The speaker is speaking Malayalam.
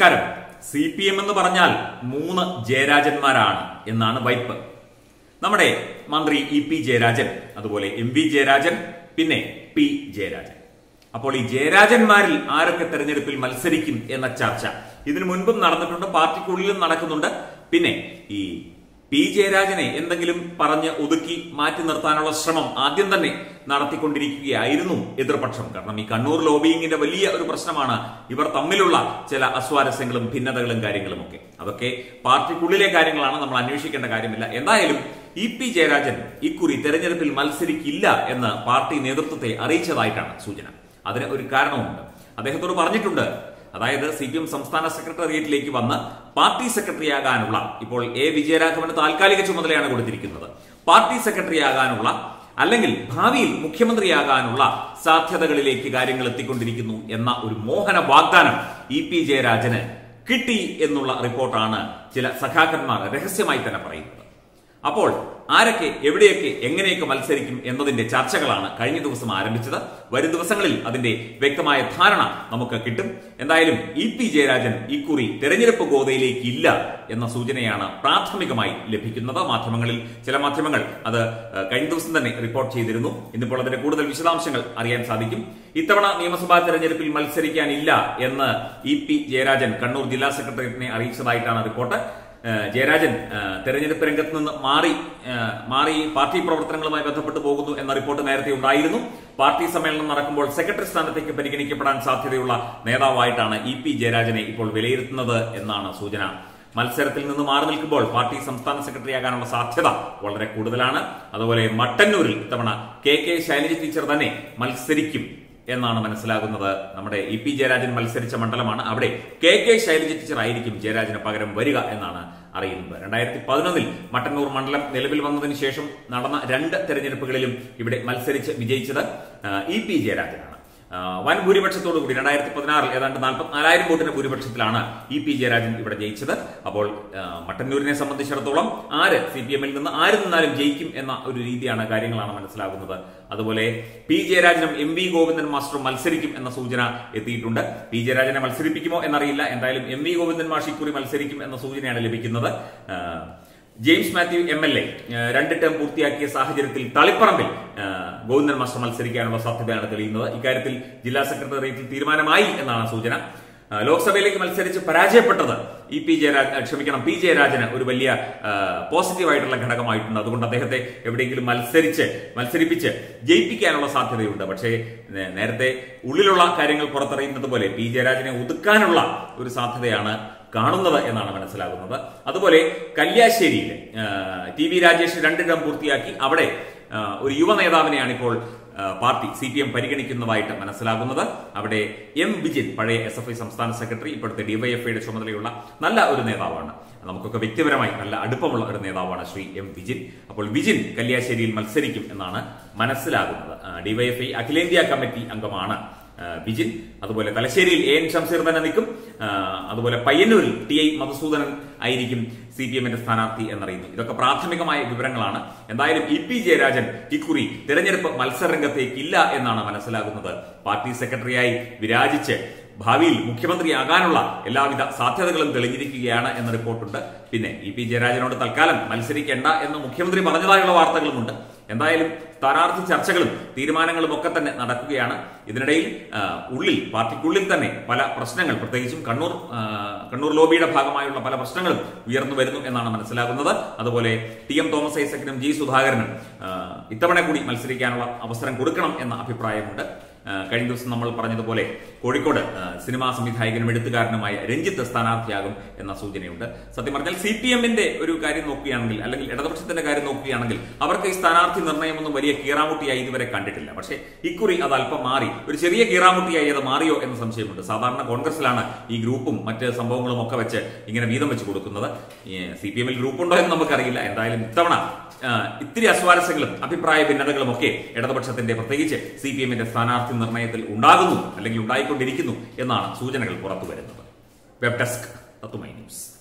നമസ്കാരം സി പി എം എന്ന് പറഞ്ഞാൽ മൂന്ന് ജയരാജന്മാരാണ് എന്നാണ് വൈപ്പ് നമ്മുടെ മന്ത്രി ഇ പി ജയരാജൻ അതുപോലെ എം വി ജയരാജൻ പിന്നെ പി ജയരാജൻ അപ്പോൾ ഈ ജയരാജന്മാരിൽ ആരൊക്കെ തെരഞ്ഞെടുപ്പിൽ മത്സരിക്കും എന്ന ചർച്ച ഇതിനു മുൻപും നടന്നിട്ടുണ്ട് പാർട്ടിക്കുള്ളിലും നടക്കുന്നുണ്ട് പിന്നെ ഈ പി ജയരാജനെ എന്തെങ്കിലും പറഞ്ഞ് ഒതുക്കി മാറ്റി നിർത്താനുള്ള ശ്രമം ആദ്യം തന്നെ നടത്തിക്കൊണ്ടിരിക്കുകയായിരുന്നു എതിർപക്ഷം കാരണം ഈ കണ്ണൂർ ലോബിയിങ്ങിന്റെ വലിയ ഒരു പ്രശ്നമാണ് ഇവർ തമ്മിലുള്ള ചില അസ്വാരസ്യങ്ങളും ഭിന്നതകളും കാര്യങ്ങളും ഒക്കെ അതൊക്കെ പാർട്ടിക്കുള്ളിലെ കാര്യങ്ങളാണ് നമ്മൾ അന്വേഷിക്കേണ്ട കാര്യമില്ല എന്തായാലും ഇ പി ജയരാജൻ ഇക്കുറി തെരഞ്ഞെടുപ്പിൽ മത്സരിക്കില്ല എന്ന് പാർട്ടി നേതൃത്വത്തെ അറിയിച്ചതായിട്ടാണ് സൂചന അതിന് ഒരു കാരണവുമുണ്ട് അദ്ദേഹത്തോട് പറഞ്ഞിട്ടുണ്ട് അതായത് സി പി എം സംസ്ഥാന സെക്രട്ടേറിയറ്റിലേക്ക് വന്ന് പാർട്ടി സെക്രട്ടറി ആകാനുള്ള ഇപ്പോൾ എ വിജയരാഘവന് താൽക്കാലിക ചുമതലയാണ് കൊടുത്തിരിക്കുന്നത് പാർട്ടി സെക്രട്ടറി ആകാനുള്ള അല്ലെങ്കിൽ ഭാവിയിൽ മുഖ്യമന്ത്രിയാകാനുള്ള സാധ്യതകളിലേക്ക് കാര്യങ്ങൾ എത്തിക്കൊണ്ടിരിക്കുന്നു എന്ന ഒരു മോഹന വാഗ്ദാനം ഇ പി ജയരാജന് കിട്ടി എന്നുള്ള റിപ്പോർട്ടാണ് ചില സഖാക്കന്മാർ രഹസ്യമായി തന്നെ പറയുന്നത് അപ്പോൾ ആരൊക്കെ എവിടെയൊക്കെ എങ്ങനെയൊക്കെ മത്സരിക്കും എന്നതിന്റെ ചർച്ചകളാണ് കഴിഞ്ഞ ദിവസം ആരംഭിച്ചത് വരും ദിവസങ്ങളിൽ അതിന്റെ വ്യക്തമായ ധാരണ നമുക്ക് കിട്ടും എന്തായാലും ഇ പി ജയരാജൻ ഇക്കുറി തെരഞ്ഞെടുപ്പ് ഗോതയിലേക്ക് ഇല്ല എന്ന സൂചനയാണ് പ്രാഥമികമായി ലഭിക്കുന്നത് മാധ്യമങ്ങളിൽ ചില മാധ്യമങ്ങൾ അത് ഏഹ്, കഴിഞ്ഞ ദിവസം തന്നെ റിപ്പോർട്ട് ചെയ്തിരുന്നു ഇന്നിപ്പോൾ അതിന്റെ കൂടുതൽ വിശദാംശങ്ങൾ അറിയാൻ സാധിക്കും ഇത്തവണ നിയമസഭാ തെരഞ്ഞെടുപ്പിൽ മത്സരിക്കാനില്ല എന്ന് ഇ പി ജയരാജൻ കണ്ണൂർ ജില്ലാ സെക്രട്ടേറിയറ്റിനെ അറിയിച്ചതായിട്ടാണ് റിപ്പോർട്ട് ഏഹ് ജയരാജൻ ഏഹ് തെരഞ്ഞെടുപ്പ് രംഗത്ത് നിന്ന് മാറി ഏഹ് മാറി പാർട്ടി പ്രവർത്തനങ്ങളുമായി ബന്ധപ്പെട്ട് പോകുന്നു എന്ന റിപ്പോർട്ട് നേരത്തെ ഉണ്ടായിരുന്നു പാർട്ടി സമ്മേളനം നടക്കുമ്പോൾ സെക്രട്ടറി സ്ഥാനത്തേക്ക് പരിഗണിക്കപ്പെടാൻ സാധ്യതയുള്ള നേതാവായിട്ടാണ് ഇ പി ജയരാജനെ ഇപ്പോൾ വിലയിരുത്തുന്നത് എന്നാണ് സൂചന മത്സരത്തിൽ നിന്ന് മാറി നിൽക്കുമ്പോൾ പാർട്ടി സംസ്ഥാന സെക്രട്ടറിയാകാനുള്ള സാധ്യത വളരെ കൂടുതലാണ് അതുപോലെ മട്ടന്നൂരിൽ ഇത്തവണ കെ കെ ശൈലജ ടീച്ചർ തന്നെ മത്സരിക്കും എന്നാണ് മനസ്സിലാകുന്നത് നമ്മുടെ ഇ പി ജയരാജൻ മത്സരിച്ച മണ്ഡലമാണ് അവിടെ കെ കെ ശൈലജ ടീച്ചർ ആയിരിക്കും ജയരാജന് പകരം വരിക എന്നാണ് അറിയുന്നത് രണ്ടായിരത്തി പതിനൊന്നിൽ മട്ടന്നൂർ മണ്ഡലം നിലവിൽ വന്നതിന് ശേഷം നടന്ന രണ്ട് തെരഞ്ഞെടുപ്പുകളിലും ഇവിടെ മത്സരിച്ച് വിജയിച്ചത് ആ, ഇ പി ജയരാജനാണ് ആ, വൻ ഭൂരിപക്ഷത്തോടു കൂടി രണ്ടായിരത്തി പതിനാറിൽ ഏതാണ്ട് നാൽപ്പത്തിനാലായിരം വോട്ടിന്റെ ഭൂരിപക്ഷത്തിലാണ് ഇ പി ജയരാജൻ ഇവിടെ ജയിച്ചത് അപ്പോൾ ആ, മട്ടന്നൂരിനെ സംബന്ധിച്ചിടത്തോളം ആര് സി പി എമ്മിൽ നിന്ന് ആര് നിന്നാലും ജയിക്കും എന്ന ഒരു രീതിയാണ് കാര്യങ്ങളാണ് മനസ്സിലാകുന്നത് അതുപോലെ പി ജയരാജനും എം വി ഗോവിന്ദൻ മാസ്റ്ററും മത്സരിക്കും എന്ന സൂചന എത്തിയിട്ടുണ്ട് പി ജയരാജനെ മത്സരിപ്പിക്കുമോ എന്നറിയില്ല എന്തായാലും എം വി ഗോവിന്ദൻ മാഷ് ഇക്കുറി മത്സരിക്കും എന്ന സൂചനയാണ് ലഭിക്കുന്നത് ആ, James Mathew M L A രണ്ട് ടേം പൂർത്തിയാക്കിയ സാഹചര്യത്തിൽ തളിപ്പറമ്പിൽ ആ, ഗോവിന്ദൻ മാസ്റ്റർ മത്സരിക്കാനുള്ള സാധ്യതയാണ് തെളിയുന്നത് ഇക്കാര്യത്തിൽ ജില്ലാ സെക്രട്ടേറിയറ്റിൽ തീരുമാനമായി എന്നാണ് സൂചന ആ, ലോക്സഭയിലേക്ക് മത്സരിച്ച് പരാജയപ്പെട്ടത് ഇ പി ജയരാജ് ക്ഷമിക്കണം പി ജയരാജന് ഒരു വലിയ പോസിറ്റീവായിട്ടുള്ള ഘടകമായിട്ടുണ്ട് അതുകൊണ്ട് അദ്ദേഹത്തെ എവിടെയെങ്കിലും മത്സരിച്ച് മത്സരിപ്പിച്ച് ജയിപ്പിക്കാനുള്ള സാധ്യതയുണ്ട് പക്ഷേ നേ- നേരത്തെ ഉള്ളിലുള്ള കാര്യങ്ങൾ പുറത്തറിയുന്നത് പോലെ പി ജയരാജനെ ഒതുക്കാനുള്ള ഒരു സാധ്യതയാണ് കാണുന്നത് എന്നാണ് മനസ്സിലാകുന്നത് അതുപോലെ കല്യാശ്ശേരിയിൽ ടി വി രാജേഷ് രണ്ടിടം പൂർത്തിയാക്കി അവിടെ ആ, ഒരു യുവ നേതാവിനെയാണ് ഇപ്പോൾ ആ, പാർട്ടി സി പി എം പരിഗണിക്കുന്നതായിട്ട് മനസ്സിലാകുന്നത് അവിടെ എം വിജിൻ പഴയ എസ് എഫ് ഐ സംസ്ഥാന സെക്രട്ടറി ഇപ്പോഴത്തെ ഡിവൈഎഫ്ഐയുടെ ചുമതലയുള്ള നല്ല ഒരു നേതാവാണ് നമുക്കൊക്കെ വ്യക്തിപരമായി നല്ല അടുപ്പമുള്ള ഒരു നേതാവാണ് ശ്രീ എം വിജിൻ അപ്പോൾ വിജിൻ കല്യാശ്ശേരിയിൽ മത്സരിക്കും എന്നാണ് മനസ്സിലാകുന്നത് ആ, ഡിവൈഎഫ്ഐ അഖിലേന്ത്യാ കമ്മിറ്റി അംഗമാണ് ആ, ബിജിൻ അതുപോലെ തലശ്ശേരിയിൽ എ എൻ ഷംസീർ തന്നെ നിൽക്കും ആ, അതുപോലെ പയ്യന്നൂരിൽ ടി ഐ മധുസൂദനൻ ആയിരിക്കും സി പി എമ്മിന്റെ സ്ഥാനാർത്ഥി എന്നറിയുന്നു ഇതൊക്കെ പ്രാഥമികമായ വിവരങ്ങളാണ് എന്തായാലും ഇ പി ജയരാജൻ ഇക്കുറി തിരഞ്ഞെടുപ്പ് മത്സരരംഗത്തേക്ക് ഇല്ല എന്നാണ് മനസ്സിലാകുന്നത് പാർട്ടി സെക്രട്ടറിയായി വിരാജിച്ച് ഭാവിയിൽ മുഖ്യമന്ത്രിയാകാനുള്ള എല്ലാവിധ സാധ്യതകളും തെളിഞ്ഞിരിക്കുകയാണ് എന്ന റിപ്പോർട്ടുണ്ട് പിന്നെ ഇ പി ജയരാജനോട് തൽക്കാലം മത്സരിക്കേണ്ട എന്ന് മുഖ്യമന്ത്രി പറഞ്ഞതായുള്ള വാർത്തകളുമുണ്ട് എന്തായാലും സ്ഥാനാർത്ഥി ചർച്ചകളും തീരുമാനങ്ങളും ഒക്കെ തന്നെ നടക്കുകയാണ് ഇതിനിടയിൽ ആ, ഉള്ളിൽ പാർട്ടിക്കുള്ളിൽ തന്നെ പല പ്രശ്നങ്ങൾ പ്രത്യേകിച്ചും കണ്ണൂർ ആ, കണ്ണൂർ ലോബിയുടെ ഭാഗമായുള്ള പല പ്രശ്നങ്ങളും ഉയർന്നു വരുന്നു എന്നാണ് മനസ്സിലാകുന്നത് അതുപോലെ ടി എം തോമസ് ഐസക്കിനും ജി സുധാകരനും ആ, ഇത്തവണ കൂടി മത്സരിക്കാനുള്ള അവസരം കൊടുക്കണം എന്ന അഭിപ്രായമുണ്ട് ആ, കഴിഞ്ഞ ദിവസം നമ്മൾ പറഞ്ഞതുപോലെ കോഴിക്കോട് ആ, സിനിമാ സംവിധായകനും എഴുത്തുകാരനുമായ രഞ്ജിത്ത് സ്ഥാനാർത്ഥിയാകും എന്ന സൂചനയുണ്ട് സത്യം പറഞ്ഞാൽ സി പി എമ്മിന്റെ ഒരു കാര്യം നോക്കുകയാണെങ്കിൽ അല്ലെങ്കിൽ ഇടതുപക്ഷത്തിന്റെ കാര്യം നോക്കുകയാണെങ്കിൽ അവർക്ക് ഈ സ്ഥാനാർത്ഥി നിർണ്ണയമൊന്നും വലിയ കീറാമുട്ടിയായി ഇതുവരെ കണ്ടിട്ടില്ല പക്ഷേ ഇക്കുറി അത് അല്പം മാറി ഒരു ചെറിയ കീറാമുട്ടിയായി അത് മാറിയോ എന്ന സംശയമുണ്ട് സാധാരണ കോൺഗ്രസിലാണ് ഈ ഗ്രൂപ്പും മറ്റ് സംഭവങ്ങളും ഒക്കെ വെച്ച് ഇങ്ങനെ വീതം വെച്ച് കൊടുക്കുന്നത് സി പി എമ്മിൽ ഗ്രൂപ്പുണ്ടോ എന്ന് നമുക്കറിയില്ല എന്തായാലും ഇത്തവണ ആ, ഇത്തിരി അസ്വാരസ്യങ്ങളും അഭിപ്രായ ഭിന്നതകളും ഒക്കെ ഇടതുപക്ഷത്തിന്റെ പ്രത്യേകിച്ച് സി പി എമ്മിന്റെ സ്ഥാനാർത്ഥി നിർണയത്തിൽ ഉണ്ടാകുന്നു അല്ലെങ്കിൽ ഉണ്ടായിക്കൊണ്ടിരിക്കുന്നു എന്നാണ് സൂചനകൾ പുറത്തു വരുന്നത് വെബ് ഡെസ്ക് തത്തുമൈ ന്യൂസ്